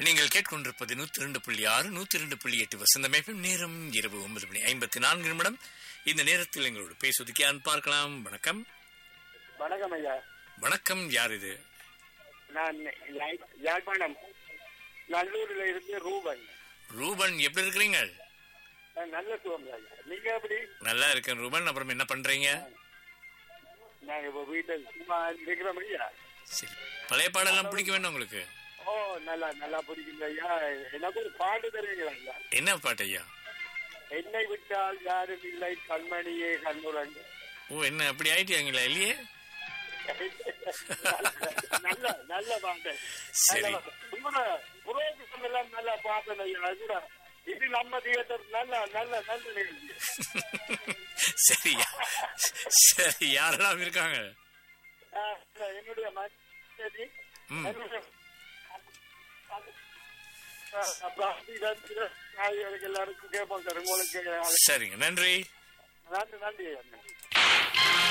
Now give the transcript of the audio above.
நீங்கள் கேட்கொண்டிருப்பது நூத்தி ரெண்டு புள்ளி ஆறு நூத்தி ரெண்டு புள்ளி எட்டு வசந்தமைப்பும் நேரம் இரவு ஒன்பது மணி ஐம்பத்தி நான்கு நிமிடம் இந்த நேரத்தில் எங்களோடு பேசுவதற்கு யார் பார்க்கலாம் வணக்கம் வணக்கம் ஐயா வணக்கம் யார் இது நான் யாழ்- யாழ்ப்பாணம் நல்லூரில் இருந்து ரூபன் ரூபன் எப்படி இருக்கிறீங்க நான் நல்ல சுகம் ஐயா நீங்க எப்படி நல்லா இருக்கேன் ரூபன் அப்புறம் என்ன பண்றீங்க நாங்க இப்ப வீட்டில் சும்மா இருக்கிறோம் ஐயா சரி பழைய பாடெல்லாம் பிடிக்க வேணும் உங்களுக்கு ஓ நல்லா நல்லா பிடிக்குங்க ஐயா எனக்கு ஒரு பாட்டு தருவீங்களா ஐயா என்ன பாட்டு ஐயா என்னை விட்டால் யாரும் இல்லை கண்மணியே கண்ணுரங்க ஓ என்ன அப்படி ஆயிட்டியாங்களா இல்லையே நல்ல நல்ல பாட்டு சரி. நல்ல பாட்டு. உங்களோட புரோகிதம் எல்லாம் நல்லா பார்த்தேன் ஐயா அது கூட இது நம்ம தியேட்டர் நல்ல நல்ல நல்ல நிகழ்ச்சி சரி சரி யாரெல்லாம் இருக்காங்க ஆ, என்னுடைய மனைவி ம். எல்லாருக்கும் கேட்போம் சார் உங்களுக்கு சரிங்க நன்றி நன்றி நன்றி